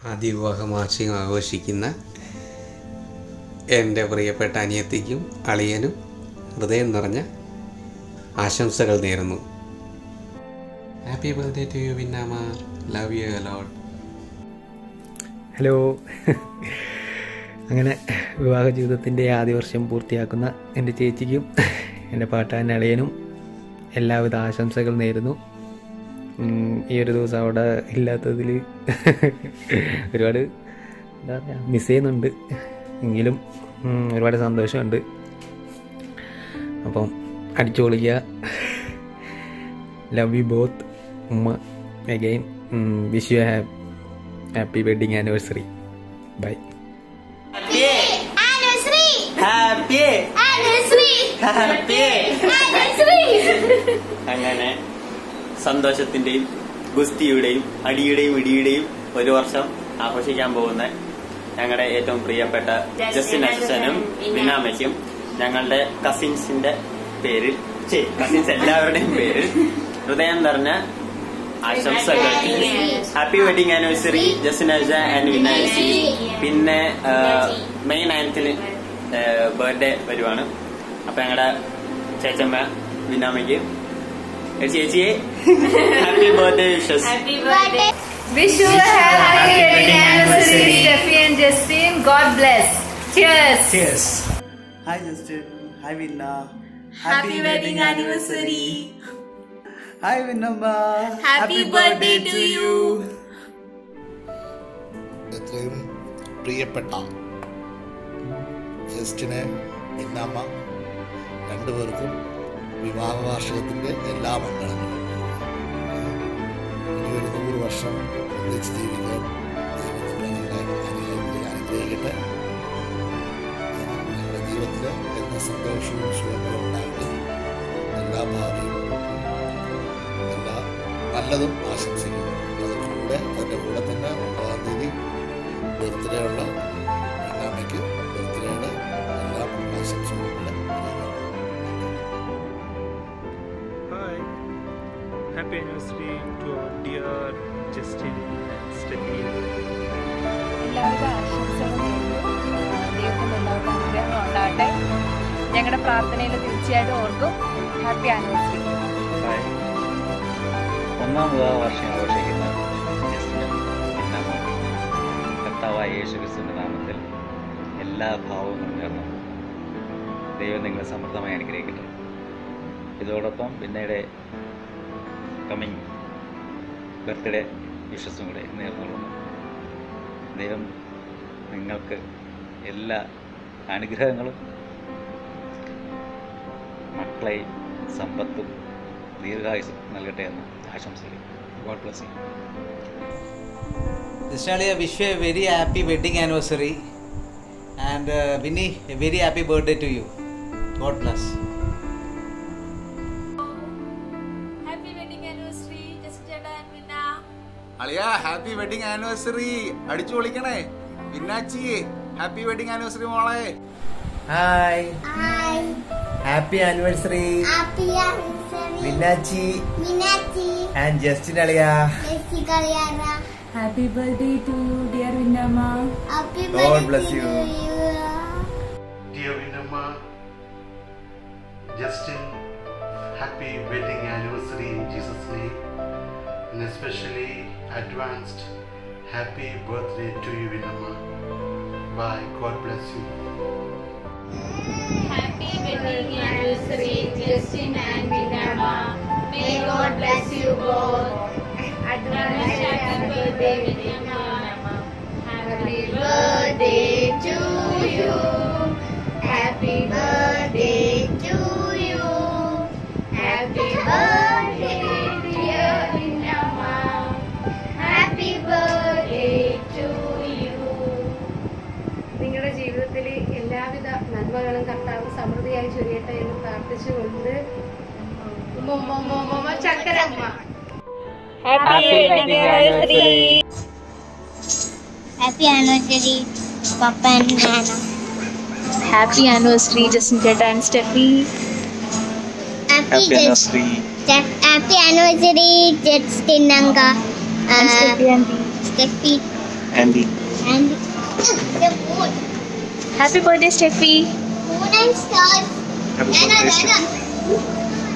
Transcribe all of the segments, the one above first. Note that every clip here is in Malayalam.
ആദ്യ വിവാഹ വാർഷികം ആഘോഷിക്കുന്ന എൻ്റെ പ്രിയപ്പെട്ട അനിയത്തിക്കും അളിയനും ഹൃദയം നിറഞ്ഞ ആശംസകൾ നേരുന്നു ഹാപ്പി ബർത്ത്ഡേ ടു യു വിന്നാമ ലവ് യു അലോട്ട് ഹലോ അങ്ങനെ വിവാഹ ജീവിതത്തിൻ്റെ ആദ്യ വർഷം പൂർത്തിയാക്കുന്ന എൻ്റെ ചേച്ചിക്കും എൻ്റെ പാട്ടാൻ അളിയനും എല്ലാവിധ ആശംസകൾ നേരുന്നു ഉം, ഈ ഒരു ദിവസം അവിടെ ഇല്ലാത്തതിൽ ഒരുപാട് എന്താ പറയുക മിസ് ചെയ്യുന്നുണ്ട് എങ്കിലും ഉം, ഒരുപാട് സന്തോഷമുണ്ട് അപ്പം അടിച്ചു പൊളിക്കുക ലവ് യു ബോത്ത് ഉമ്മ again wish you have happy wedding anniversary bye Anniversary! Happy Anniversary! Happy Anniversary! അങ്ങനെ സന്തോഷത്തിന്റെയും ഗുസ്തിയുടെയും അടിയുടെയും ഇടിയുടെയും ഒരു വർഷം ആഘോഷിക്കാൻ പോകുന്ന ഞങ്ങളുടെ ഏറ്റവും പ്രിയപ്പെട്ട ജസ്റ്റിൻ അച്ഛനും ബിനാമയ്ക്കും ഞങ്ങളുടെ കസിൻസിന്റെ പേരിൽ കസിൻസ് എല്ലാവരുടെയും പേരിൽ ഹൃദയം നിറഞ്ഞ ആശംസകൾ ഹാപ്പി വെഡിങ് ആനിവേഴ്സറി ജസ്റ്റിൻ അച്ഛ ആൻഡ് വിനായസി പിന്നെ മെയ് നയൻത്തിന് ബർത്ത്ഡേ വരുവാണ് അപ്പൊ ഞങ്ങളുടെ ചേച്ചമ്മ വിനാമയ്ക്ക് ചേച്ചിയെ happy birthday wishes Happy birthday! Wish you a happy wedding anniversary, Steffi and Justine. God bless. Cheers. Hi Justin. Hi Vinna. Happy wedding anniversary. Hi Vinnamma. Happy birthday to you. എത്രയും പ്രിയപ്പെട്ട ജസ്റ്റിന് ഇന്നാമ്മ രണ്ടുപേർക്കും വിവാഹ വാർഷികത്തിൻ്റെ എല്ലാ മംഗളങ്ങളും ഇനി ഒരു നൂറ് വർഷം ഒന്നിച്ച് ജീവിക്കാൻ ദൈവം നിങ്ങളെ അനുഗ്രഹിക്കട്ടെ അനുഗ്രഹിക്കട്ടെ നിങ്ങളുടെ ജീവിതത്തിൽ എല്ലാ സന്തോഷവും സുഖങ്ങളും ഉണ്ടാകട്ടെ എല്ലാ ഭാവിയും എല്ലാ നല്ലതും ആശംസിക്കുന്നു അതിലൂടെ അതിൻ്റെ കൂടെ തന്നെ ഒമ്പതാം തീയതി ബർത്ത്ഡേ ഉള്ള അമ്മയ്ക്ക് ബർത്ത്ഡേയുടെ എല്ലാ ആശംസകളും കൂടെ അറിയിക്കുന്നു Hi. Happy anniversary to our dear Justin and Stephanie. എല്ലാവിധ ആശംസകളും നേരുന്നു. ആ, ദൈവത്തിന്റെ എല്ലാവിധ അനുഗ്രഹങ്ങളും ഉണ്ടാകട്ടെ ഞങ്ങളുടെ പ്രാർത്ഥനയിൽ തീർച്ചയായിട്ടും ഓർക്കും ഹാപ്പി ആനിവേഴ്സറി ഹായ് ഒന്നാം വിവാഹ വാർഷികം ആഘോഷിക്കുന്ന ജസ്റ്റിനും ഇന്നാമ കർത്താവായ യേശു ക്രിസ്തുവിൻ്റെ നാമത്തിൽ എല്ലാ ഭാവങ്ങളും നേർന്നു ദൈവം നിങ്ങളെ സമൃദ്ധമായി അനുഗ്രഹിക്കട്ടെ ഇതോടൊപ്പം പിന്നീട് കമ്മിങ് ബർത്ത്ഡേ വിഷസും കൂടെ നേർന്നുകൊള്ളുന്നു ദൈവം നിങ്ങൾക്ക് എല്ലാ അനുഗ്രഹങ്ങളും മക്കളെയും സമ്പത്തും ദീർഘായുസും നൽകട്ടെ എന്ന് ആശംസിക്കുന്നു God bless you Justin, I wish you a very happy wedding anniversary. And uh, Vinny, a very happy birthday to you. God bless. Happy wedding anniversary, Justin Chetta and Vinna. അളിയ ഹാപ്പി വെഡിങ് ആനിവേഴ്സറി അടിച്ചു പൊളിക്കണേ പിന്നാച്ചി ഹാപ്പി വെഡിങ് ആനിവേഴ്സറി മോളെ Hi. Hi. Happy anniversary. Happy anniversary. Vinnachi Minachi. and Justin Alia. Jesse Kalyana. Happy birthday to dear വിന്നമ്മ Happy God birthday bless to you. you. Dear Vinamma, Justin, happy wedding anniversary in Jesus' name, and especially advanced happy birthday to you, Vinamma. Bye. God bless you. Happy wedding anniversary, Justin and Vinama. May God bless you both. Advance happy birthday, Vinama. Happy birthday to you. Happy birthday to you. Happy birthday, dear Vinama. Happy birthday to you. നിങ്ങളുടെ ജീവിതത്തിൽ എല്ലാവിധ നന്മകളും കർത്താവ് സമൃദ്ധിയായി ചൊരിയട്ടെ എന്ന് പ്രാർത്ഥിച്ചുകൊണ്ട് ഉമ്മ, ഉമ്മ, ഉമ്മ, ഉമ്മ, ഉമ്മ, ചക്കരമ്മ Happy anniversary, Papa and Nana. Happy anniversary Justin ചേട്ടാ and Steffi Happy, happy Just- anniversary Steph- happy anniversary, Justin Nanga. Uh, Steffi. Andy. And the moon. Happy birthday, Steffi. Moon and stars. Happy Nana, birthday, Nana.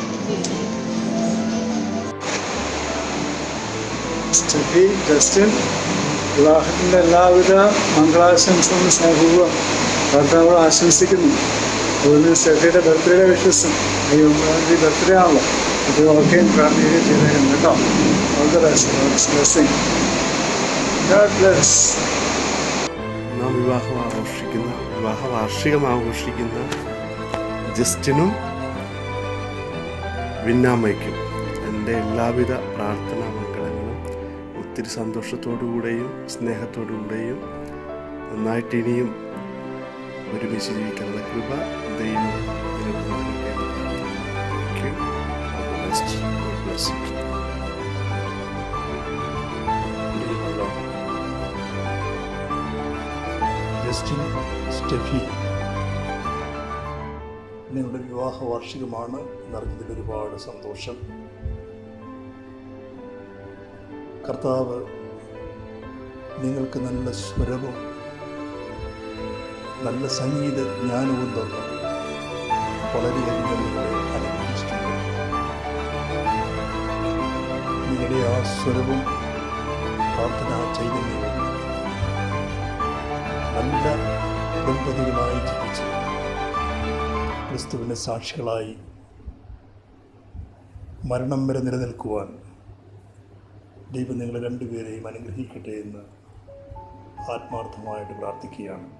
Steffi Justin വിവാഹത്തിൻ്റെ എല്ലാവിധ മംഗളാശംസകളും സ്നേഹവും ഭർത്താവ് ആശംസിക്കുന്നു അതുപോലെ സ്റ്റെഫിയുടെ ബർത്ത്ഡേ വിശ്വസം ഈ ഒമ്പതാം തീയതി ബർത്ത്ഡേ ആണല്ലോ അത് ഓക്കെയും പ്രാർത്ഥിക്കുകയും ചെയ്തേക്കും കേട്ടോ all the best blessing God bless നാം വിവാഹം ആഘോഷിക്കുന്ന വിവാഹ വാർഷികം ആഘോഷിക്കുന്ന ജസ്റ്റിനും വിന്നാമ്മയ്ക്കും എൻ്റെ എല്ലാവിധ പ്രാർത്ഥനാ മംഗളങ്ങളും ഒത്തിരി സന്തോഷത്തോടുകൂടെയും സ്നേഹത്തോടുകൂടെയും നന്നായിട്ട് ഇനിയും ഒരുമിച്ച് ജീവിക്കാനുള്ള കൃപ ദൈവം നിങ്ങൾക്ക് നൽകട്ടെ എന്ന് പ്രാർത്ഥിക്കുന്നു. Thank you. All the best. God bless you. Justin Steffi നിങ്ങളുടെ വിവാഹ വാർഷികമാണ് എന്നറിഞ്ഞതിൽ ഒരുപാട് സന്തോഷം കർത്താവ് നിങ്ങൾക്ക് നല്ല സ്വരവും നല്ല സംഗീത ജ്ഞാനവും തന്നു വളരെയധികം നിങ്ങളെ അനുഗ്രഹിച്ചിട്ടുണ്ട് നിങ്ങളുടെ ആ സ്വരവും പ്രാർത്ഥനാ ചൈതന്യവും നല്ല ദമ്പതികളായി ജീവിച്ച് ക്രിസ്തുവിൻ്റെ സാക്ഷികളായി മരണം വരെ നിലനിൽക്കുവാൻ ദൈവം നിങ്ങളെ രണ്ടുപേരെയും അനുഗ്രഹിക്കട്ടെ എന്ന് ആത്മാർത്ഥമായിട്ട് പ്രാർത്ഥിക്കുകയാണ്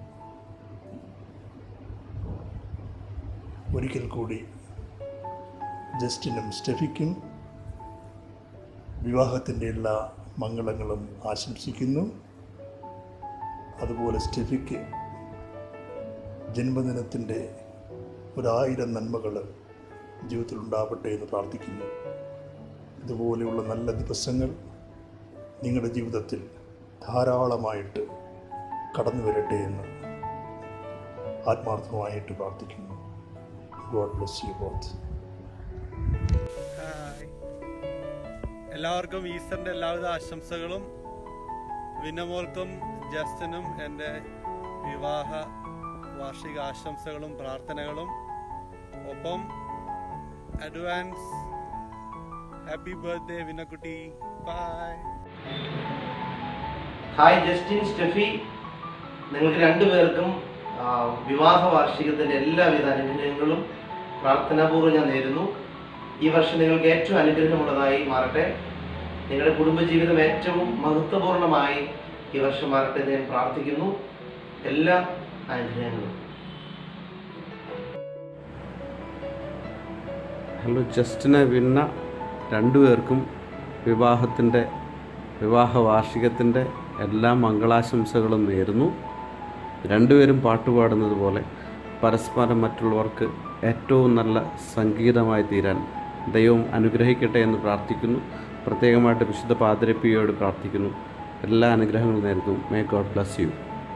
ഒരിക്കൽ കൂടി ജസ്റ്റിനും സ്റ്റെഫിക്കും വിവാഹത്തിൻ്റെ എല്ലാ മംഗളങ്ങളും ആശംസിക്കുന്നു അതുപോലെ സ്റ്റെഫിക്ക് ജന്മദിനത്തിൻ്റെ ഒരായിരം നന്മകൾ ജീവിതത്തിൽ ഉണ്ടാവട്ടെ എന്ന് പ്രാർത്ഥിക്കുന്നു ഇതുപോലെയുള്ള നല്ല ദിവസങ്ങൾ നിങ്ങളുടെ ജീവിതത്തിൽ ധാരാളമായിട്ട് കടന്നു വരട്ടെ എന്ന് ആത്മാർത്ഥമായിട്ട് പ്രാർത്ഥിക്കുന്നു God bless you both hi എല്ലാവർക്കും ഈസ്റ്ററിൻ്റെ എല്ലാവിധ ആശംസകളും വിനമോൾക്കും ജസ്റ്റിനും എൻ്റെ വിവാഹ വാർഷിക ആശംസകളും പ്രാർത്ഥനകളും ഒപ്പം അഡ്വാൻസ് ഹാപ്പി ബർത്ത്ഡേ വിനക്കുട്ടി ബൈ ഹായ് ജസ്റ്റിൻ സ്റ്റെഫി നിങ്ങൾക്ക് രണ്ടുപേർക്കും ആ, വിവാഹ വാർഷികത്തിൻ്റെ എല്ലാവിധ അനുഗ്രഹങ്ങളും പ്രാർത്ഥനാപൂർവ്വം ഞാൻ നേരുന്നു ഈ വർഷം നിങ്ങൾക്ക് ഏറ്റവും അനുഗ്രഹമുള്ളതായി മാറട്ടെ നിങ്ങളുടെ കുടുംബജീവിതം ഏറ്റവും മഹത്വപൂർണ്ണമായി ഈ വർഷം മാറട്ടെ എന്ന് ഞാൻ പ്രാർത്ഥിക്കുന്നു എല്ലാ അനുഗ്രഹങ്ങളും ഹലോ ജസ്റ്റിനെ വിന്ന രണ്ടുപേർക്കും വിവാഹത്തിൻ്റെ വിവാഹ വാർഷികത്തിൻ്റെ എല്ലാ മംഗളാശംസകളും നേരുന്നു രണ്ടുപേരും പാട്ടുപാടുന്നത് പോലെ പരസ്പരം മറ്റുള്ളവർക്ക് ഏറ്റവും നല്ല സംഗീതമായി തീരാൻ ദൈവം അനുഗ്രഹിക്കട്ടെ എന്ന് പ്രാർത്ഥിക്കുന്നു പ്രത്യേകമായിട്ട് വിശുദ്ധ പാതിരപ്പിയോട് പ്രാർത്ഥിക്കുന്നു എല്ലാ അനുഗ്രഹങ്ങളും നേരുന്നു മേ ഗോഡ് ബ്ലസ് യു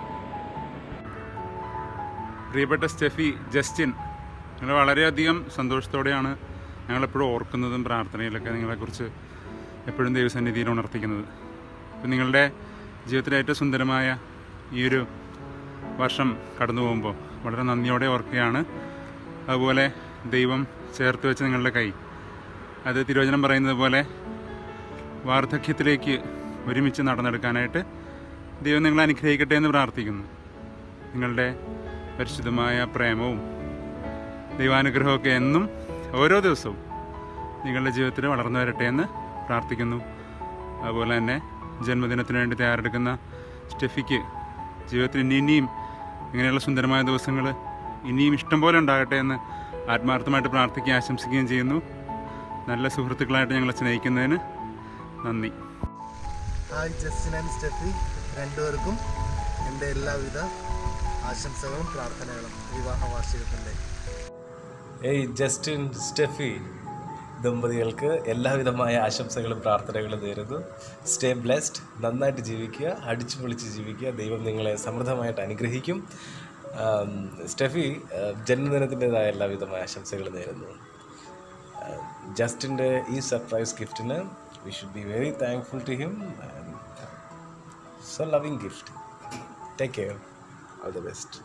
പ്രിയപ്പെട്ട സ്റ്റെഫി ജസ്റ്റിൻ നിങ്ങൾ വളരെയധികം സന്തോഷത്തോടെയാണ് ഞങ്ങളെപ്പോഴും ഓർക്കുന്നതും പ്രാർത്ഥനയിലൊക്കെ നിങ്ങളെക്കുറിച്ച് എപ്പോഴും ദൈവസന്നിധിയിൽ ഉണർത്തിക്കുന്നത് അപ്പം നിങ്ങളുടെ ജീവിതത്തിലെ ഏറ്റവും സുന്ദരമായ ഈ ഒരു വർഷം കടന്നു പോകുമ്പോൾ വളരെ നന്ദിയോടെ ഓർക്കുകയാണ് അതുപോലെ ദൈവം ചേർത്ത് വെച്ച നിങ്ങളുടെ കൈ അത് തിരുവചനം പറയുന്നത് പോലെ വാർദ്ധക്യത്തിലേക്ക് ഒരുമിച്ച് നടന്നെടുക്കാനായിട്ട് ദൈവം നിങ്ങളെ അനുഗ്രഹിക്കട്ടെ എന്ന് പ്രാർത്ഥിക്കുന്നു നിങ്ങളുടെ പരിശുദ്ധമായ പ്രേമവും ദൈവാനുഗ്രഹമൊക്കെ എന്നും ഓരോ ദിവസവും നിങ്ങളുടെ ജീവിതത്തിൽ വളർന്നു വരട്ടെ എന്ന് പ്രാർത്ഥിക്കുന്നു അതുപോലെ തന്നെ ജന്മദിനത്തിന് വേണ്ടി തയ്യാറെടുക്കുന്ന സ്റ്റെഫിക്ക് ജീവിതത്തിൽ ഇനി ഇനിയും ഇങ്ങനെയുള്ള സുന്ദരമായ ദിവസങ്ങൾ ഇനിയും ഇഷ്ടം പോലെ ഉണ്ടാകട്ടെ എന്ന് ആത്മാർത്ഥമായിട്ട് പ്രാർത്ഥിക്കുകയും ആശംസിക്കുകയും ചെയ്യുന്നു നല്ല സുഹൃത്തുക്കളായിട്ട് ഞങ്ങളെ സ്നേഹിക്കുന്നതിന് നന്ദി ഹായ് ജസ്റ്റിൻ ആൻഡ് സ്റ്റെഫി രണ്ടുപേർക്കും എൻ്റെ എല്ലാവിധ ആശംസകളും പ്രാർത്ഥനകളും വിവാഹ വാർഷികത്തിൻ്റെ ഏയ് ജസ്റ്റിൻ സ്റ്റെഫി ദമ്പതികൾക്ക് എല്ലാവിധമായ ആശംസകളും പ്രാർത്ഥനകളും നേരുന്നു സ്റ്റേ ബ്ലെസ്ഡ് നന്നായിട്ട് ജീവിക്കുക അടിച്ചു പൊളിച്ച് ജീവിക്കുക ദൈവം നിങ്ങളെ സമൃദ്ധമായിട്ട് അനുഗ്രഹിക്കും ആം, സ്റ്റെഫി ആ, ജന്മദിനത്തിൻ്റെതായ എല്ലാവിധമായ ആശംസകൾ നേരുന്നു ആ, ജസ്റ്റിൻ്റെ ഈ സർപ്രൈസ് ഗിഫ്റ്റിന് we should be very thankful to him So loving gift. Take care. All the best.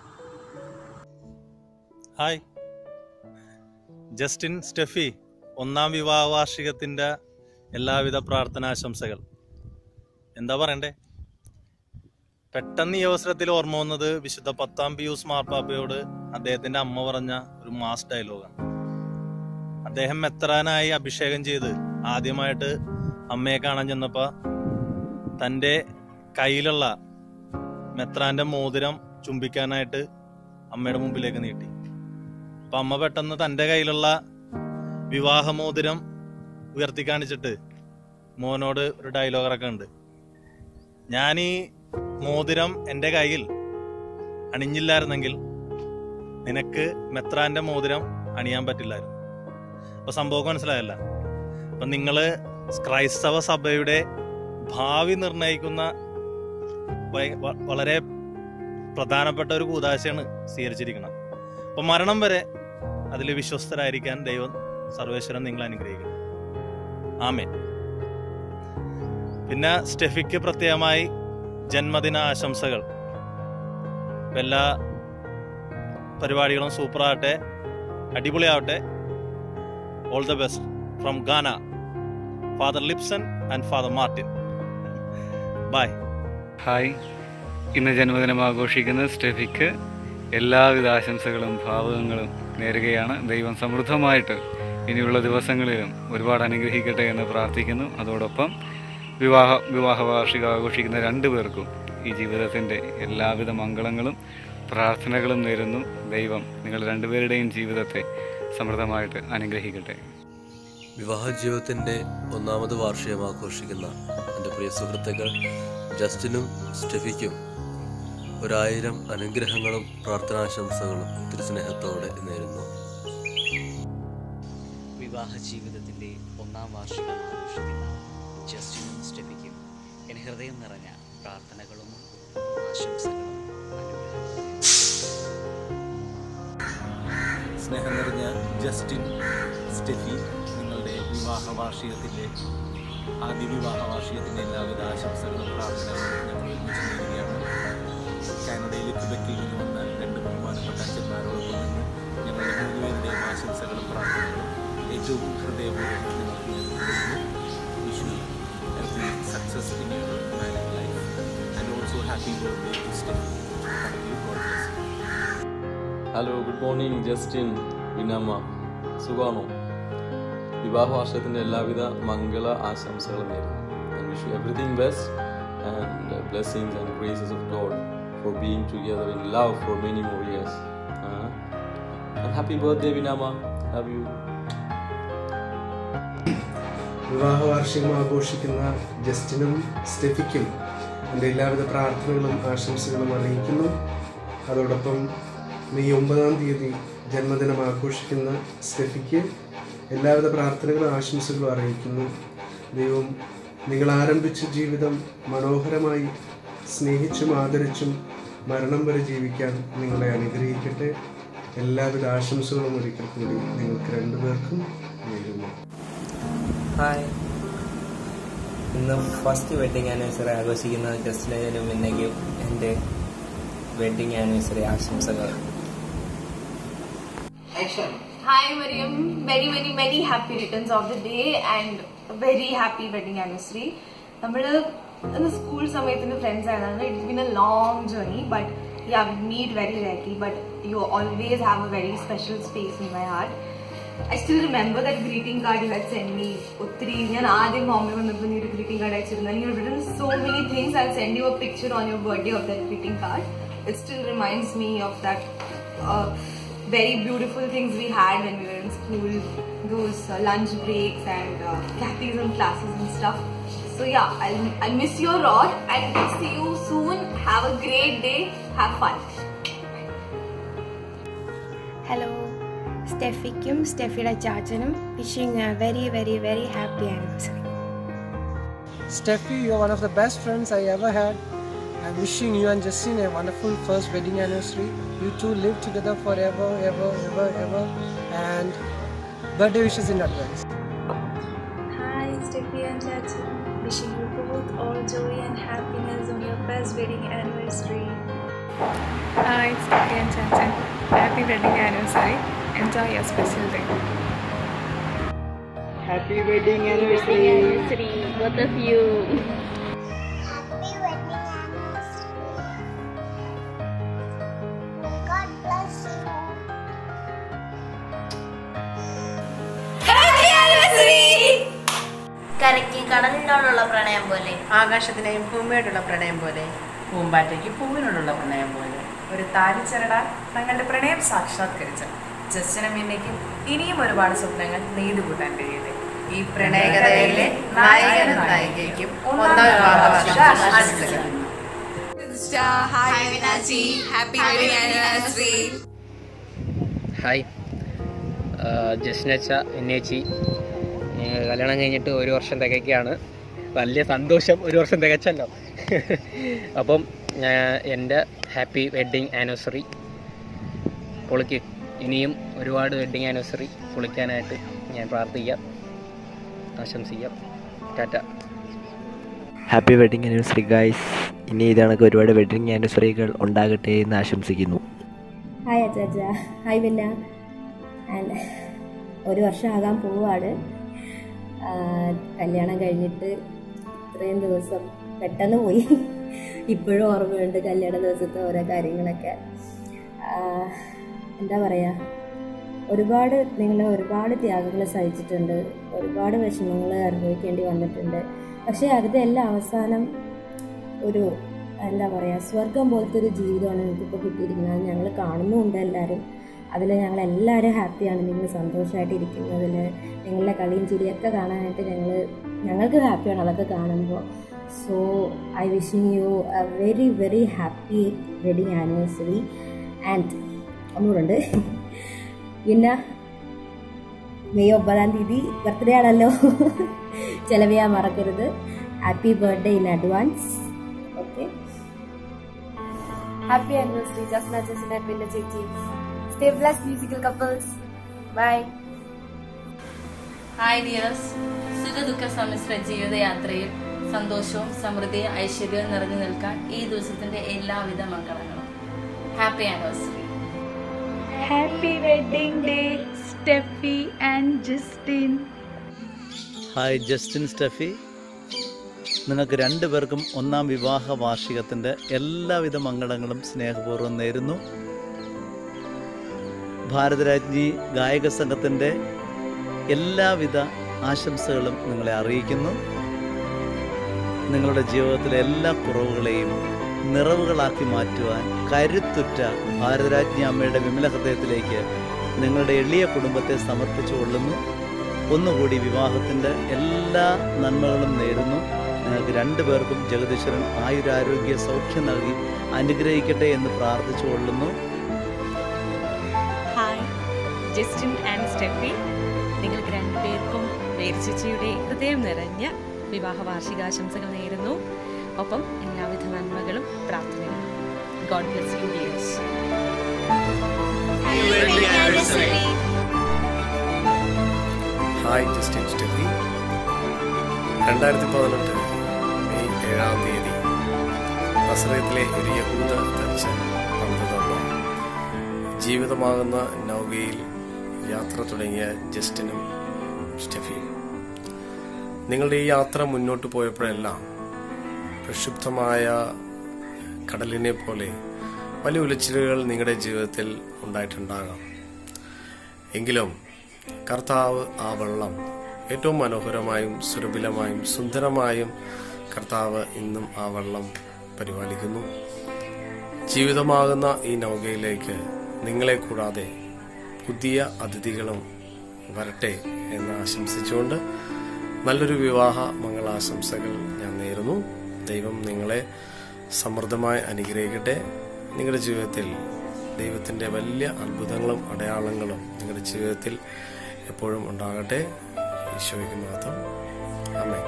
Hi Justin Steffi ഒന്നാം വിവാഹ വാർഷികത്തിൻ്റെ എല്ലാവിധ പ്രാർത്ഥനാശംസകൾ എന്താ പറയണ്ടേ പെട്ടെന്ന് ഈ അവസരത്തിൽ ഓർമ്മ വന്നത് വിശുദ്ധ പത്താം പിയൂസ് മാർപ്പാപ്പയോട് അദ്ദേഹത്തിന്റെ അമ്മ പറഞ്ഞ ഒരു മാസ് ഡയലോഗാണ് അദ്ദേഹം മെത്രാനായി അഭിഷേകം ചെയ്ത് ആദ്യമായിട്ട് അമ്മയെ കാണാൻ ചെന്നപ്പോ തൻ്റെ കയ്യിലുള്ള മെത്രാന്റെ മോതിരം ചുംബിക്കാനായിട്ട് അമ്മയുടെ മുമ്പിലേക്ക് നീട്ടി അപ്പൊ അമ്മ പെട്ടെന്ന് തൻ്റെ കയ്യിലുള്ള വിവാഹമോതിരം ഉയർത്തി കാണിച്ചിട്ട് മോനോട് ഒരു ഡയലോഗറൊക്കെ ഉണ്ട് ഞാൻ ഈ മോതിരം എൻ്റെ കയ്യിൽ അണിഞ്ഞില്ലായിരുന്നെങ്കിൽ നിനക്ക് മെത്രാന്റെ മോതിരം അണിയാൻ പറ്റില്ലായിരുന്നു അപ്പൊ സംഭവം മനസ്സിലായല്ല അപ്പൊ നിങ്ങള് ക്രൈസ്തവ സഭയുടെ ഭാവി നിർണയിക്കുന്ന വയ- വ- വളരെ പ്രധാനപ്പെട്ട ഒരു കൂതാശയാണ് സ്വീകരിച്ചിരിക്കുന്നത് അപ്പൊ മരണം വരെ അതിൽ വിശ്വസ്തരായിരിക്കാൻ ദൈവം സർവേശ്വരൻ നിങ്ങളെ അനുഗ്രഹിക്കുന്നു ആമേ പിന്നെ സ്റ്റെഫിക്ക് പ്രത്യേകമായി ജന്മദിന ആശംസകൾ ഇപ്പൊ എല്ലാ പരിപാടികളും സൂപ്പറാകട്ടെ അടിപൊളിയാവട്ടെ ഓൾ ദ ബെസ്റ്റ് ഫ്രം ഗാന Father Lipson and Father Martin bye hi ഇന്ന് ജന്മദിനം ആഘോഷിക്കുന്ന സ്റ്റെഫിക്ക് എല്ലാവിധ ആശംസകളും ഭാവുകങ്ങളും നേരുകയാണ് ദൈവം സമൃദ്ധമായിട്ട് ഇനിയുള്ള ദിവസങ്ങളിലും ഒരുപാട് അനുഗ്രഹിക്കട്ടെ എന്ന് പ്രാർത്ഥിക്കുന്നു അതോടൊപ്പം വിവാഹ വിവാഹ വാർഷിക ആഘോഷിക്കുന്ന രണ്ടു പേർക്കും ഈ ജീവിതത്തിൻ്റെ എല്ലാവിധ മംഗളങ്ങളും പ്രാർത്ഥനകളും നേരുന്നു ദൈവം നിങ്ങൾ രണ്ടുപേരുടെയും ജീവിതത്തെ സമൃദ്ധമായിട്ട് അനുഗ്രഹിക്കട്ടെ വിവാഹ ജീവിതത്തിൻ്റെ ഒന്നാമത് വാർഷികം ആഘോഷിക്കുന്ന എൻ്റെ പ്രിയ സുഹൃത്തുക്കൾ ജസ്റ്റിനും സ്റ്റെഫിക്കും ഒരായിരം അനുഗ്രഹങ്ങളും പ്രാർത്ഥനാശംസകളും തിരുസ്നേഹത്തോടെ നേരുന്നു വിവാഹ ജീവിതത്തിൻ്റെ ഒന്നാം വാർഷികം ആഘോഷിക്കുന്ന ജസ്റ്റിനും സ്റ്റെഫിക്കും എൻ്റെ ഹൃദയം നിറഞ്ഞ പ്രാർത്ഥനകളും ആശംസകളും സ്നേഹം നിറഞ്ഞ ജസ്റ്റിൻ സ്റ്റെഫി നിങ്ങളുടെ വിവാഹ വാർഷികത്തിൻ്റെ ആദ്യ വിവാഹ വാർഷികത്തിൻ്റെ എല്ലാവിധ ആശംസകളും പ്രാർത്ഥനകളും ഞങ്ങൾ ഒരുമിച്ച് നേരുകയാണ് കാനഡയിലെ ക്വിബക്കിൽ നിന്ന് വന്ന രണ്ട് ബഹുമാനപ്പെട്ട അച്ഛന്മാരോടൊപ്പം നിന്ന് ഞങ്ങളുടെ മൂന്നുപേരുടെയും ആശംസകളും പ്രാർത്ഥനകളും ഏറ്റവും ഹൃദയപൂർവ്വം നിങ്ങൾക്ക് നേരുന്നു wish you healthy success in your married life and also happy birthday to Steffi thank you God bless hello good morning Justin വിനമ്മ സുഖമാണോ വിവാഹ വർഷത്തിൻ്റെ എല്ലാവിധ മംഗള ആശംസകളും നേരുന്നു and wish you everything best and blessings and graces of God for being together in love for many more years and happy birthday വിനാമ ലവ് യു വിവാഹ വാർഷികം ആഘോഷിക്കുന്ന ജസ്റ്റിനും സ്റ്റെഫിക്കും എൻ്റെ എല്ലാവിധ പ്രാർത്ഥനകളും ആശംസകളും അറിയിക്കുന്നു അതോടൊപ്പം മെയ് ഒമ്പതാം തീയതി ജന്മദിനം ആഘോഷിക്കുന്ന സ്റ്റെഫിക്ക് എല്ലാവിധ പ്രാർത്ഥനകളും ആശംസകളും അറിയിക്കുന്നു ദൈവം നിങ്ങൾ ആരംഭിച്ച ജീവിതം മനോഹരമായി സ്നേഹിച്ചും ആദരിച്ചും മരണം വരെ ജീവിക്കാൻ നിങ്ങളെ അനുഗ്രഹിക്കട്ടെ എല്ലാവിധ ആശംസകളും ഒരിക്കൽ കൂടി നിങ്ങൾക്ക് രണ്ടുപേർക്കും നേരുന്നു ഹായ് ഇന്ന് ഫസ്റ്റ് വെഡിങ് ആനിവേഴ്സറി ആഘോഷിക്കുന്ന ജസ്റ്റിനും ഇന്നേക്കും എൻ്റെ വെഡിങ് ആനിവേഴ്സറി ആശംസകൾ Hi Mariam, many many many happy returns of the day and a very happy wedding anniversary. നമ്മൾ ഇന്ന് സ്കൂൾ സമയത്തിന്റെ ഫ്രണ്ട്സ് ആയതാണ് it's been a long journey but yeah we meet very rightly but you always have a very special space in my heart I still remember that greeting card you had send me ഒത്തിരി ഞാൻ ആദ്യം ബോംബെ വന്നപ്പോൾ നീ ഒരു ഗ്രീറ്റിംഗ് കാർഡ് അയച്ചിരുന്നു you written so many things I send you a picture on your birthday of that greeting card it still reminds me of that very beautiful things we had when we were in school, those uh, lunch breaks and uh, catechism classes and stuff. So yeah, I'll, I'll miss you a lot and see you soon. Have a great day. Have fun. Hello സ്റ്റെഫിക്കും സ്റ്റെഫിയുടെ ചാച്ചനും wishing a very very very happy anniversary Steffi, you're one of the best friends I ever had. I'm wishing you and Justine a wonderful first wedding anniversary. You two live together forever, ever, ever, ever. And birthday wishes in advance. Hi, Steffi and Chachi. Wishing you both all joy and happiness on your best wedding anniversary. Hi, it's Taki and Chanchan. Happy wedding anniversary. Enjoy your special day. Happy wedding anniversary. anniversary, both of you. God bless you. കരയ്ക്ക് കടലിനോടുള്ള പ്രണയം പോലെ ആകാശത്തിനെയും ഭൂമിയോടുള്ള പ്രണയം പോലെ പൂമ്പാറ്റയ്ക്ക് പൂവിനോടുള്ള പ്രണയം പോലെ ഒരു താരിച്ചരട തങ്ങളുടെ പ്രണയം സാക്ഷാത്കരിച്ച ജസ്റ്റിനും എന്നേക്കും ഇനിയും ഒരുപാട് സ്വപ്നങ്ങൾ നെയ്തു കൂട്ടാൻ കഴിയട്ടെ ഈ പ്രണയകഥയിലെ നായകനും നായികയ്ക്കും ഒന്നാം വിവാഹ ആശംസകൾ Hi, Vinachi. Happy wedding anniversary. Hi ജസ്നച്ച എന്നേച്ചി ഞങ്ങൾ കല്യാണം കഴിഞ്ഞിട്ട് ഒരു വർഷം തികയ്ക്കുകയാണ് വലിയ സന്തോഷം ഒരു വർഷം തികച്ചല്ലോ അപ്പം ഞാൻ- എൻ്റെ ഹാപ്പി വെഡ്ഡിങ് ആനിവേഴ്സറി പൊളിക്ക് ഇനിയും ഒരുപാട് വെഡ്ഡിങ് ആനിവേഴ്സറി പൊളിക്കാനായിട്ട് ഞാൻ പ്രാർത്ഥിക്കാം ആശംസിക്കാം ടാറ്റ ഹാപ്പി വെഡിങ് ആനിവേഴ്സറി ഗായ്സ് ഇനി ഇതണക്ക് ഒരുപാട് വെഡിങ് ആനിവേഴ്സറികൾ ഉണ്ടാകട്ടെ എന്ന് ആശംസിക്കുന്നു ഹായ് അച്ചാച്ച ഹായ് ബെല്ല ആൻഡ് ഒരു വർഷം ആകാൻ പോവാണ് ആ, കല്യാണം കഴിഞ്ഞിട്ട് ഇത്രയും ദിവസം പെട്ടെന്ന് പോയി ഇപ്പോഴും ഓർമ്മയുണ്ട് കല്യാണ ദിവസത്തെ ഓരോ കാര്യങ്ങളൊക്കെ ആ, എന്താ പറയുക ഒരുപാട് നിങ്ങൾ ഒരുപാട് ത്യാഗങ്ങൾ സഹിച്ചിട്ടുണ്ട് ഒരുപാട് വിഷമങ്ങൾ അനുഭവിക്കേണ്ടി വന്നിട്ടുണ്ട് പക്ഷേ അതിൻ്റെ എല്ലാം അവസാനം ഒരു എന്താ പറയുക സ്വർഗം പോലത്തെ ഒരു ജീവിതമാണ് നിങ്ങൾക്കിപ്പോൾ കിട്ടിയിരിക്കുന്നത് അത് ഞങ്ങൾ കാണുന്നുമുണ്ട് എല്ലാവരും അതിൽ ഞങ്ങൾ എല്ലാവരും ഹാപ്പിയാണ് നിങ്ങൾ സന്തോഷമായിട്ട് ഇരിക്കുന്നതിൽ നിങ്ങളുടെ കളിയും ചിരിയൊക്കെ കാണാനായിട്ട് ഞങ്ങൾ ഞങ്ങൾക്ക് ഹാപ്പിയാണ് അതൊക്കെ കാണുമ്പോൾ so I wishing you a very very happy wedding anniversary and ഒന്നുകൂടെ പിന്നെ മെയ് ഒമ്പതാം തീയതി ബർത്ത്ഡേ ആണല്ലോ ചിലവിയാൻ മറക്കരുത് happy birthday in advance okay Happy anniversary, Jasna Jason and Vinna Chechi. Stay blessed, musical couples. Bye. Hi dears സുഖദുഃഖ സമ്മിശ്ര ജീവിതയാത്രയിൽ സന്തോഷവും സമൃദ്ധിയും ഐശ്വര്യവും നിറഞ്ഞു നിൽക്കാൻ ഈ ദിവസത്തിന്റെ എല്ലാവിധ മംഗളങ്ങളും happy anniversary Happy wedding day, Steffi and Justin. Hi Justin Steffi നിങ്ങൾക്ക് രണ്ടുപേർക്കും ഒന്നാം വിവാഹ വാർഷികത്തിൻ്റെ എല്ലാവിധ മംഗളങ്ങളും സ്നേഹപൂർവ്വം നേരുന്നു ഭാരതരാജ്ഞി ഗായക സംഘത്തിൻ്റെ എല്ലാവിധ ആശംസകളും നിങ്ങളെ അറിയിക്കുന്നു നിങ്ങളുടെ ജീവിതത്തിലെ എല്ലാ കുറവുകളെയും നിറവുകളാക്കി മാറ്റുവാൻ കരുത്തുറ്റ ഭാരതരാജ്ഞി അമ്മയുടെ വിമല ഹൃദയത്തിലേക്ക് നിങ്ങളുടെ എളിയ കുടുംബത്തെ സമർപ്പിച്ചു കൊള്ളുന്നു ഒന്നുകൂടി വിവാഹത്തിൻ്റെ എല്ലാ നന്മകളും നേരുന്നു നിങ്ങൾക്ക് രണ്ടു പേർക്കും ജഗദീശ്വരൻ ആയുരാരോഗ്യ സൗഖ്യം നൽകി അനുഗ്രഹിക്കട്ടെ എന്ന് പ്രാർത്ഥിച്ചു കൊള്ളുന്നു ഹായ് ജസ്റ്റിൻ ആൻഡ് സ്റ്റെഫി നിങ്ങൾക്ക് രണ്ടുപേർക്കും മേരിച്ചിച്ചിയുടെ ഹൃദയം നിറഞ്ഞ വിവാഹ വാർഷികാശംസകൾ നേരുന്നു ഒപ്പം എല്ലാവിധ നന്മകളും പ്രാർത്ഥനകളും God bless you dears hi Justin Steffi രണ്ടായിരത്തി പതിനെട്ട് മെയ് ഏഴാം തീയതി നസ്രയത്തിലെ ഒരു യഹൂദ തച്ച് പണിതു തന്ന ജീവിതമാകുന്ന നൗകയിൽ യാത്ര തുടങ്ങിയ ജസ്റ്റിനും സ്റ്റെഫിയും നിങ്ങളുടെ ഈ യാത്ര മുന്നോട്ട് പോയപ്പോഴെല്ലാം പ്രക്ഷുബ്ധമായ കടലിനെ പോലെ വലിയ ഉലച്ചിലുകൾ നിങ്ങളുടെ ജീവിതത്തിൽ ഉണ്ടായിട്ടുണ്ടാകാം എങ്കിലും കർത്താവ് ആ വെള്ളം ഏറ്റവും മനോഹരമായും സുരഭിലമായും സുന്ദരമായും കർത്താവ് ഇന്നും ആ വെള്ളം പരിപാലിക്കുന്നു ജീവിതമാകുന്ന ഈ നൗകയിലേക്ക് നിങ്ങളെ കൂടാതെ പുതിയ അതിഥികളും വരട്ടെ എന്ന് ആശംസിച്ചുകൊണ്ട് നല്ലൊരു വിവാഹ മംഗളാശംസകൾ ഞാൻ നേരുന്നു ദൈവം നിങ്ങളെ സമൃദ്ധമായി അനുഗ്രഹിക്കട്ടെ നിങ്ങളുടെ ജീവിതത്തിൽ ദൈവത്തിൻ്റെ വലിയ അത്ഭുതങ്ങളും അടയാളങ്ങളും നിങ്ങളുടെ ജീവിതത്തിൽ എപ്പോഴും ഉണ്ടാകട്ടെ ഈശോയ്ക്ക് മാത്രം അമ്മേ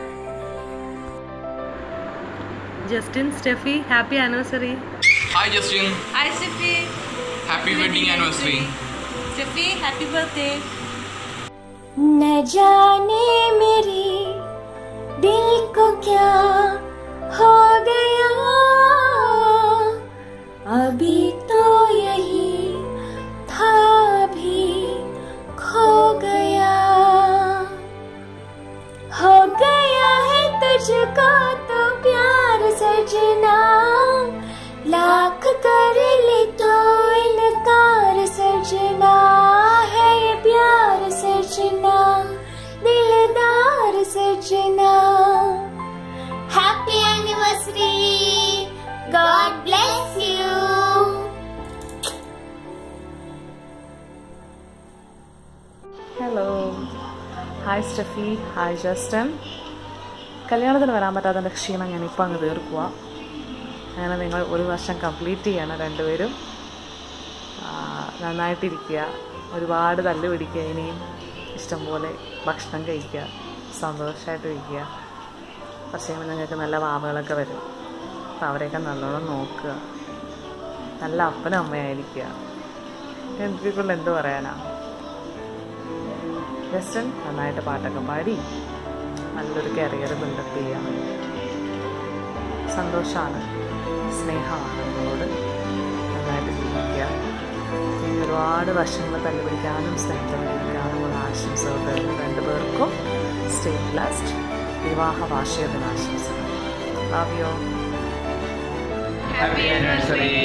Justin, Steffi, happy anniversary. Hi Justin, Hi Steffi. happy wedding anniversary. Steffi, happy birthday. न जाने मेरे दिल को क्या हो गया ഹായ് സ്റ്റെഫി ഹായ് ജസ്റ്റൻ കല്യാണത്തിന് വരാൻ പറ്റാത്തതിൻ്റെ ക്ഷീണം ഞാൻ ഇപ്പോൾ അങ്ങ് തീർക്കുക അങ്ങനെ നിങ്ങൾ ഒരു വർഷം കംപ്ലീറ്റ് ചെയ്യണം രണ്ടുപേരും ആ, നന്നായിട്ടിരിക്കുക ഒരുപാട് തല്ല് പിടിക്കുക ഇനിയും ഇഷ്ടംപോലെ ഭക്ഷണം കഴിക്കുക സന്തോഷമായിട്ടിരിക്കുക കുറച്ച് കഴിയുമ്പോൾ നിങ്ങൾക്ക് നല്ല വാവകളൊക്കെ വരും അപ്പോൾ അവരെയൊക്കെ നല്ലോണം നോക്കുക നല്ല അപ്പനും അമ്മയായിരിക്കുക എനിക്കുള്ള എന്ത് പറയാനാ ജസ്റ്റൻ നന്നായിട്ട് പാട്ടൊക്കെ പാടി നല്ലൊരു കരിയർ ബിൽഡപ്പ് ചെയ്യാം സന്തോഷമാണ് സ്നേഹമാണ് നിങ്ങളോട് നന്നായിട്ട് ജീവിക്കുക ഇനി ഒരുപാട് വർഷങ്ങൾ തല്ലുപിടിക്കാനും സ്നേഹത്തിലിരിക്കാനുമുള്ള ആശംസകൾ തരുന്നു രണ്ടുപേർക്കും സ്റ്റേ ബ്ലസ്ഡ് വിവാഹ വാർഷിക ദിനാശംസകൾ love you Happy anniversary.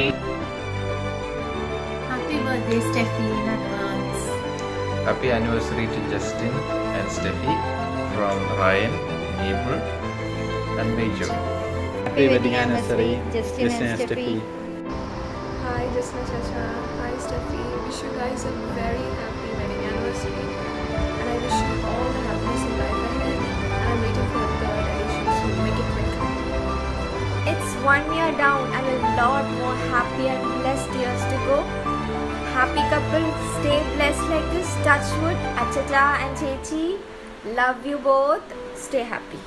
Happy birthday, Steffi, in advance. Happy anniversary to Justin and Steffi from Ryan, April, and Major. Happy wedding anniversary, Justin and and Steffi. Hi, Jasna Chacha. Hi, Steffi. Wish you guys a very happy wedding anniversary. And I wish you all the happiness in life ahead. I'm waiting for the third edition, so make it quick. It's one year down and a lot more happy and blessed years to go. Happy couple, stay blessed like this. Touch wood, Achata and Chechi. Love you both. Stay happy.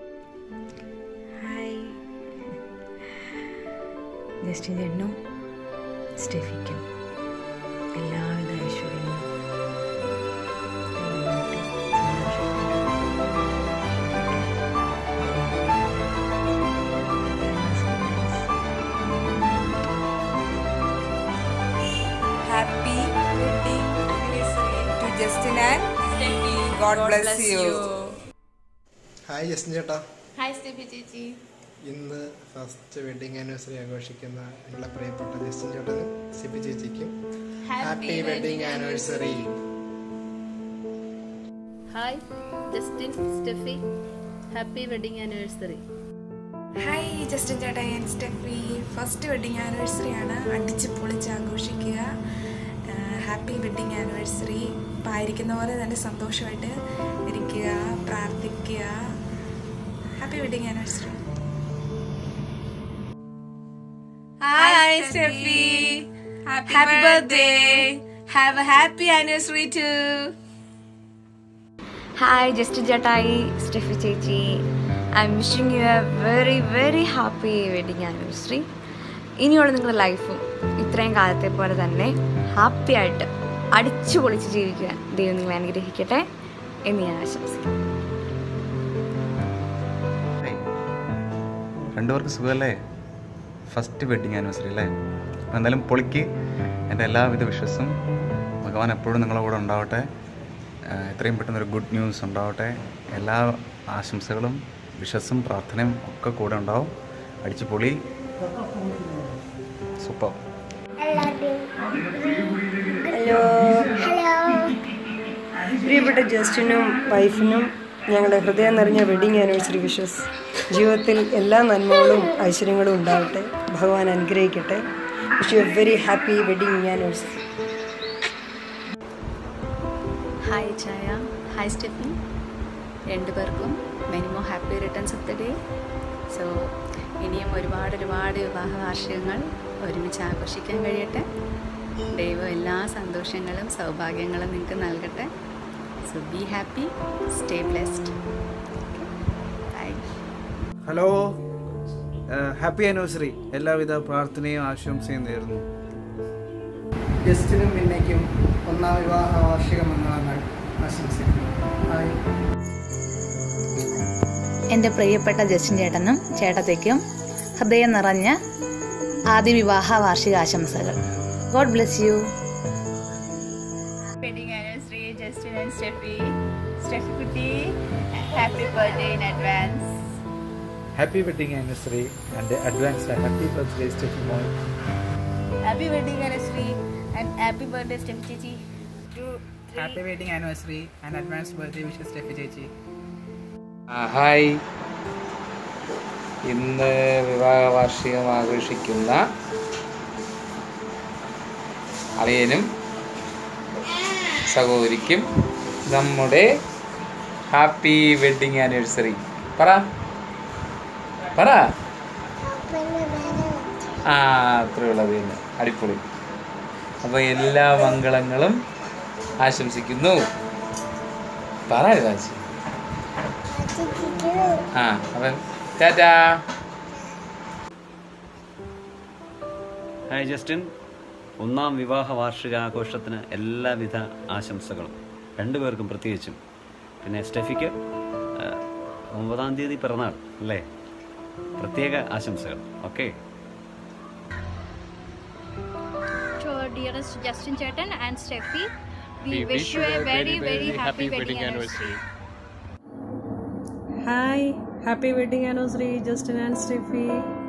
Hi Justin ചേട്ടനും സ്റ്റെഫിക്കും എല്ലാവിധ ഐശ്വര്യങ്ങളും ദൈവം നൽകി Happy wedding anniversary to Justin and Steffi. God, bless, you. Hi Justin ചേട്ടാ ഹായ് സ്റ്റെഫി ചേച്ചി ഇന്ന് ഫസ്റ്റ് വെഡിങ് ആനിവേഴ്സറി ആഘോഷിക്കുന്ന ഞങ്ങളുടെ പ്രിയപ്പെട്ട ജസ്റ്റിൻ ചേട്ടനും സിബി ചേച്ചിക്കും happy wedding anniversary hi Justin Steffi happy wedding anniversary hi Justin ചേട്ടാ ഞാൻ സ്റ്റെഫി ഫസ്റ്റ് വെഡിങ് ആനിവേഴ്സറി ആണ് അടിച്ച് പൊളിച്ച് ആഘോഷിക്കുക ഹാപ്പി വെഡിങ് ആനിവേഴ്സറി അപ്പം ആയിരിക്കുന്ന പോലെ നല്ല സന്തോഷമായിട്ട് ഇരിക്കുക പ്രാർത്ഥിക്കുക happy wedding anniversary Hi, Steffi. Happy, birthday. Have a happy anniversary too. Hi Justin ചേട്ടായി സ്റ്റെഫി ചേച്ചി I am wishing you a very very happy wedding anniversary ഇനിയുള്ള നിങ്ങളുടെ ലൈഫും ഇത്രയും കാലത്തെ പോലെ തന്നെ ഹാപ്പി ആയിട്ട് അടിച്ചു പൊളിച്ച് ജീവിക്കാൻ ദൈവം നിങ്ങളെ അനുഗ്രഹിക്കട്ടെ എന്ന് ഞാൻ ആശംസിക്കുന്നു രണ്ടുപേർക്ക് സുഖമല്ലേ ഫസ്റ്റ് വെഡിങ് ആനിവേഴ്സറി അല്ലേ അപ്പോൾ എന്തായാലും പൊളിക്ക് എൻ്റെ എല്ലാവിധ വിശ്വസും ഭഗവാൻ എപ്പോഴും നിങ്ങളുടെ കൂടെ ഉണ്ടാവട്ടെ ആഹ് എത്രയും പെട്ടെന്ന് ഒരു ഗുഡ് ന്യൂസ് ഉണ്ടാവട്ടെ എല്ലാ ആശംസകളും വിശ്വസും പ്രാർത്ഥനയും ഒക്കെ കൂടെ ഉണ്ടാവും അടിച്ചു പൊളി സൂപ്പർ ഹലോ പ്രിയപ്പെട്ട ജസ്റ്റിനും വൈഫിനും ഞങ്ങളുടെ ഹൃദയം നിറഞ്ഞ വെഡിങ് ആനിവേഴ്സറി വിഷസ് ജീവിതത്തിൽ എല്ലാ നന്മകളും ഐശ്വര്യങ്ങളും ഉണ്ടാവട്ടെ ഭഗവാൻ അനുഗ്രഹിക്കട്ടെ wish you a very happy wedding anniversary hi ചായ ഹായ് സ്റ്റെഫി രണ്ടുപേർക്കും many more happy returns of the day so ഇനിയും ഒരുപാട് ഒരുപാട് വിവാഹ വാർഷികങ്ങൾ ഒരുമിച്ച് ആഘോഷിക്കാൻ കഴിയട്ടെ ദൈവം എല്ലാ സന്തോഷങ്ങളും സൗഭാഗ്യങ്ങളും നിങ്ങൾക്ക് നൽകട്ടെ so be happy stay blessed bye hello happy anniversary എല്ലാവിധ പ്രാർത്ഥനയും ആശംസയും നേരുന്നു ജസ്റ്റിനും പിന്നേക്കും ഒന്നാം വിവാഹ വാർഷിക മംഗളങ്ങൾ ആശംസിക്കുന്നു ഹായ് എൻ്റെ പ്രിയപ്പെട്ട ജസ്റ്റിൻ ചേട്ടനും ചേട്ടത്തേക്കും ഹൃദയം നിറഞ്ഞ ആദ്യ വിവാഹ വാർഷികാശംസകൾ God bless you Wedding anniversary, Justin and Steffi. Steffi Kuti, happy birthday in advance. Happy wedding anniversary and advance happy birthday Steffi മോൾ Happy wedding anniversary and happy birthday, Steffi Chichi. Two, three. Happy wedding anniversary and advance birthday wishes Steffi ചേച്ചി ആ, ഹായ് ഇന്ന് വിവാഹ വാർഷികം ആഘോഷിക്കുന്ന അളിയനും സഹോദരിക്കും നമ്മുടെ ഹാപ്പി വെഡിങ് ആനിവേഴ്സറി പറ പറ ആ അത്രേ ഉള്ളത് തന്നെ അടിപൊളി അപ്പോൾ എല്ലാ മംഗളങ്ങളും ആശംസിക്കുന്നു പറ രാജി ആ അപ്പം ടാറ്റാ ഹായ് ജസ്റ്റിൻ ഒന്നാം വിവാഹ വാർഷികാഘോഷത്തിന് എല്ലാവിധ ആശംസകളും രണ്ടുപേർക്കും പ്രത്യേകിച്ചും പിന്നെ സ്റ്റെഫിക്ക് ആ, ഒമ്പതാം തീയതി പിറന്നാൾ അല്ലേ പ്രത്യേക ആശംസകൾ okay To our dearest Justin Chetan and Steffi, we, We wish you a very, very happy, happy wedding wedding anniversary. Hi happy wedding anniversary Justin and Steffi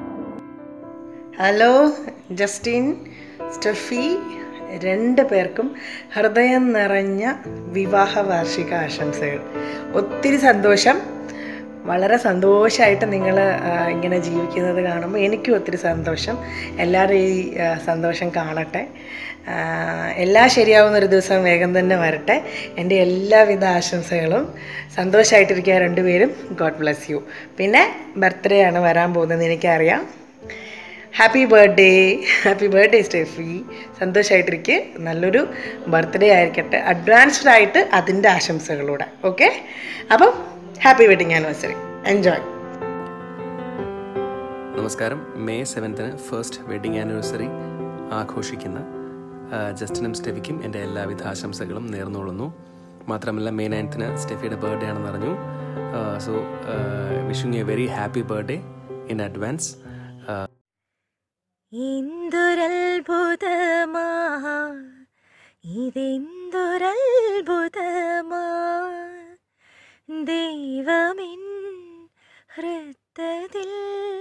hello Justin Steffi രണ്ട് പേർക്കും ഹൃദയം നിറഞ്ഞ വിവാഹ വാർഷിക ആശംസകൾ ഒത്തിരി സന്തോഷം വളരെ സന്തോഷമായിട്ട് നിങ്ങൾ ഇങ്ങനെ ജീവിക്കുന്നത് കാണുമ്പോൾ എനിക്കും ഒത്തിരി സന്തോഷം എല്ലാവരും ഈ ആ, സന്തോഷം കാണട്ടെ ആ, എല്ലാം ശരിയാവുന്ന ഒരു ദിവസം വേഗം തന്നെ വരട്ടെ എൻ്റെ എല്ലാവിധ ആശംസകളും സന്തോഷമായിട്ടിരിക്കുക രണ്ടുപേരും ഗോഡ് ബ്ലെസ് യു പിന്നെ ബർത്ത്ഡേ ആണ് വരാൻ പോകുന്നത് എനിക്കറിയാം happy birthday happy birthday Steffi സന്തോഷമായിട്ടിരിക്കുക നല്ലൊരു ബർത്ത്ഡേ ആയിരിക്കട്ടെ അഡ്വാൻസ്ഡ് ആയിട്ട് അതിൻ്റെ ആശംസകളൂടെ ഓക്കെ അപ്പം ഹാപ്പി വെഡിങ് ആനിവേഴ്സറി എൻജോയ് നമസ്കാരം മെയ് സെവൻത്തിന് ഫസ്റ്റ് വെഡിങ് ആനിവേഴ്സറി ആഘോഷിക്കുന്ന ആ, ജസ്റ്റിനും സ്റ്റെഫിക്കും എൻ്റെ എല്ലാവിധ ആശംസകളും നേർന്നുകൊള്ളുന്നു മാത്രമല്ല മെയ് നയൻത്തിന് സ്റ്റെഫിയുടെ ബർത്ത്ഡേ ആണെന്ന് അറിഞ്ഞു so wishing a very happy birthday in advance എന്തൊരത്ഭുതമാ ഇതെന്തൊരത്ഭുതമാ ദൈവമിൻ ഹൃത്തതിൽ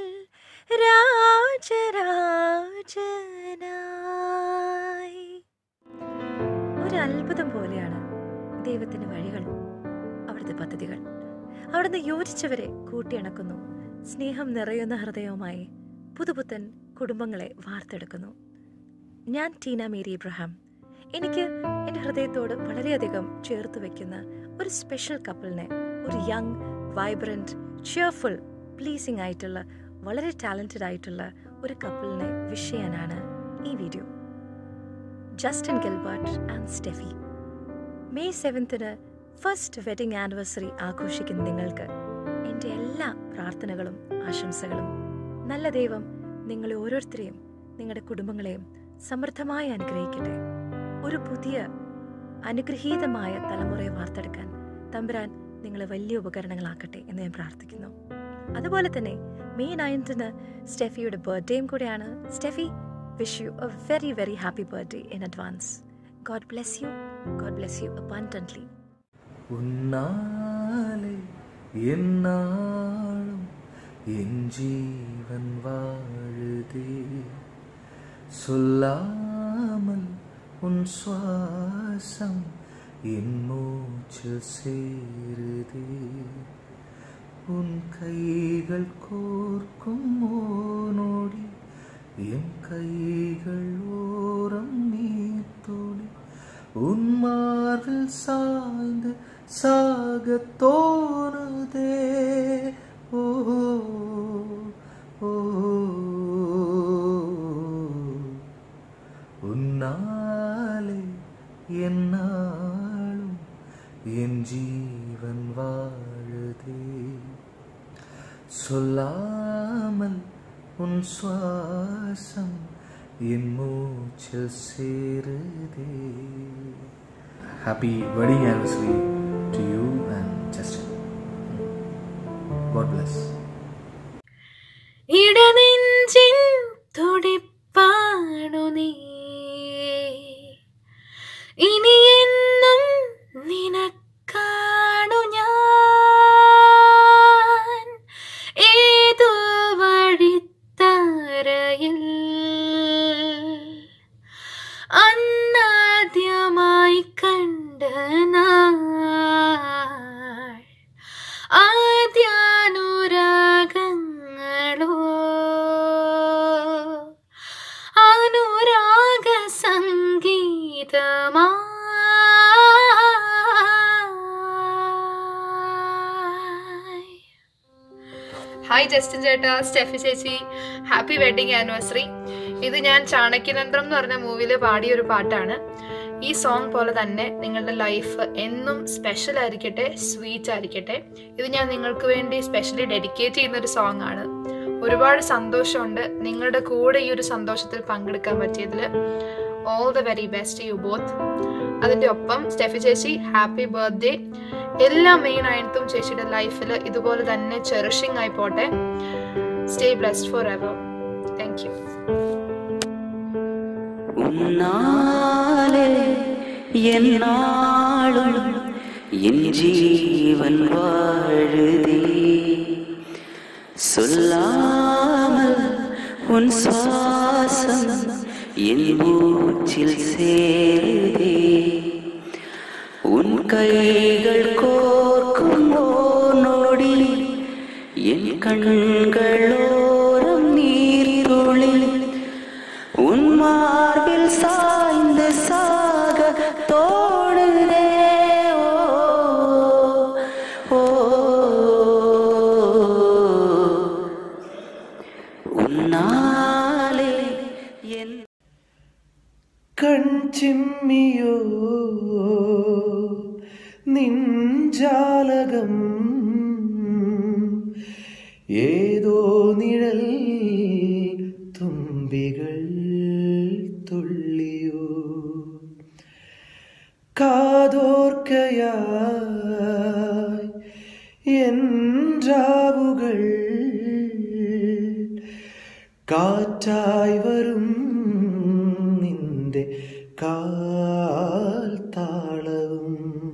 രാജരാജനായി ഒരു അത്ഭുതം പോലെയാണ് ദൈവത്തിന്റെ വഴികൾ അവിടുത്തെ പദ്ധതികൾ അവിടുന്ന് യോജിച്ചവരെ കൂട്ടിയിണക്കുന്നു സ്നേഹം നിറയുന്ന ഹൃദയവുമായി പുതുപുത്തൻ കുടുംബങ്ങളെ വാർത്തെടുക്കുന്നു ഞാൻ ടീന മേരി ഇബ്രഹാം എനിക്ക് എൻ്റെ ഹൃദയത്തോട് വളരെയധികം ചേർത്ത് വെക്കുന്ന ഒരു സ്പെഷ്യൽ കപ്പിളിനെ ഒരു യങ് വൈബ്രൻറ്റ് ചിയർഫുൾ പ്ലീസിംഗ് ആയിട്ടുള്ള വളരെ ടാലൻറ്റഡ് ആയിട്ടുള്ള ഒരു കപ്പിളിനെ വിഷ് ചെയ്യാനാണ് ഈ video Justin Gilbert and Steffi May സെവൻത്തിന് ഫസ്റ്റ് വെഡിങ് ആനിവേഴ്സറി ആഘോഷിക്കുന്ന നിങ്ങൾക്ക് എൻ്റെ എല്ലാ പ്രാർത്ഥനകളും ആശംസകളും നല്ല ദൈവം നിങ്ങളെ ഓരോരുത്തരെയും നിങ്ങളുടെ കുടുംബങ്ങളെയും സമൃദ്ധമായി അനുഗ്രഹിക്കട്ടെ ഒരു പുതിയ അനുഗ്രഹീതമായ തലമുറയെ വാർത്തെടുക്കാൻ തമ്പുരാൻ നിങ്ങളെ വലിയ ഉപകരണങ്ങളാക്കട്ടെ എന്ന് ഞാൻ പ്രാർത്ഥിക്കുന്നു അതുപോലെ തന്നെ മെയ് നയൻത്തിന് സ്റ്റെഫിയുടെ ബർത്ത്ഡേയും കൂടെയാണ് Steffi wish you a very very happy birthday in advance God bless you God bless you abundantly உன்னாலே என்னாலும் என் ஜீவன் வாழுதே சொல்லாமல் உன் சுவாசம் என் மூச்சு சேருதே உன் கைகள் கோர்க்கும் ஓனோடி என் கைகள் ஓரம் நீத்தோடி உன் மார்பில் சாய்ந்து சாகத் தோணுதே ஓ ஓ உன்னாலே என்னாலும் என் ஜீவன் வாழுதே சொல்லாமல் உன் சுவாசம் என் மூச்சில் சேருதே Happy wedding anniversary to you and Justin. God bless. ഇടനെഞ്ചിൻ തുടിപ്പാണു നീ ഇനി എന്നും നിനക്കാണു ഞാൻ ഏതോ വഴിത്താരയിൽ അന്നാദ്യമായി കണ്ട നാൾ ആദ്യാനുരാ ഹായ് ജസ്റ്റിൻ ചേട്ടാ സ്റ്റെഫി ചേച്ചി ഹാപ്പി വെഡിങ് ആനിവേഴ്സറി ഇത് ഞാൻ ചാണക്യതന്ത്രം എന്ന് പറഞ്ഞ മൂവിയിൽ പാടിയ ഒരു പാട്ടാണ് ഈ സോങ് പോലെ തന്നെ നിങ്ങളുടെ ലൈഫ് എന്നും സ്പെഷ്യൽ ആയിരിക്കട്ടെ സ്വീറ്റ് ആയിരിക്കട്ടെ ഇത് ഞാൻ നിങ്ങൾക്ക് വേണ്ടി സ്പെഷ്യലി ഡെഡിക്കേറ്റ് ചെയ്യുന്ന ഒരു സോങ് ആണ് ഒരുപാട് സന്തോഷമുണ്ട് നിങ്ങളുടെ കൂടെ ഈ ഒരു സന്തോഷത്തിൽ പങ്കെടുക്കാൻ പറ്റിയതിൽ all the very best you both അതിൻ്റെ ഒപ്പം സ്റ്റെഫി ചേച്ചി ഹാപ്പി ബർത്ത്ഡേ എല്ലാ മെയിൻ ആയിട്ടും ചേച്ചിയുടെ ലൈഫിൽ ഇതുപോലെ തന്നെ ചെറിഷിങ് ആയി പോട്ടെ stay blessed forever thank you உன்னாலே என்னாலும் என் ஜீவன் வாழுதே சொல்லாமல் உன் சுவாசம் என் மூச்சில் சேருதே உன் கைகள் கோர்க்கும் ஓர் நொடி என் கண்களோரம் நீர் துளி உன் மார்பில் சாய்ந்து சாக தோணுதே ஓ, ஓ, உன்னாலே என் കൺചിമ്മിയോ നിഞ്ചാലകം ഏതോ നിഴൽ തുമ്പികൾ തുള്ളിയോ കാതോർക്കയായി என்றாവുകൾ കാറ്റായി വരും നിന്റെ കാൽ താളവും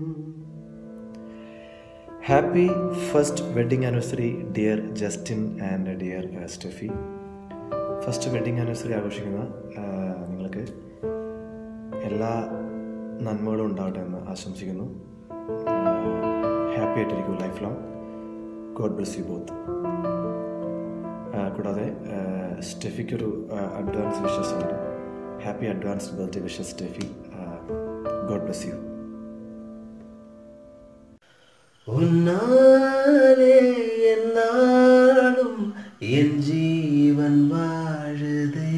happy first wedding anniversary dear Justin and dear Stephy first wedding anniversary ആഘോഷിക്കുന്ന ആ, നിങ്ങൾക്ക് എല്ലാ നന്മകളും ഉണ്ടാവട്ടെ എന്ന് ആശംസിക്കുന്നു ഹാപ്പി ആയിട്ടിരിക്കും life long God bless you both കൂടാതെ ആ, സ്റ്റെഫിക്കൊരു അഡ്വാൻസ് വിഷസ് ഉണ്ട് happy advance birthday wishes Stephy God bless you உன்னாலே என்னாலும் என் ஜீவன் வாழுதே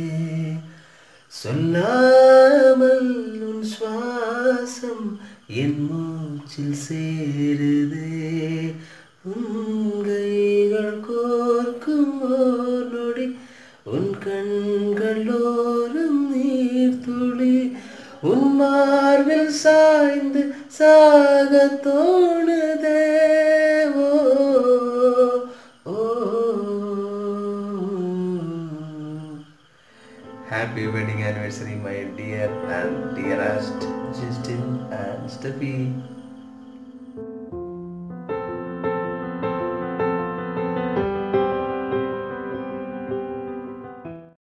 சொல்லாமல் உன் சுவாசம் என் மூச்சில் சேருதே உங்கைகள் கோர்க்கும் ஓர் நொடி உன் கண்களோரம் நீர் துளி உன் மார்பில் சாய்ந்து சாக தோணுதே ஓ, ஓ. Happy wedding anniversary, my dear and dearest Justin and Steffi.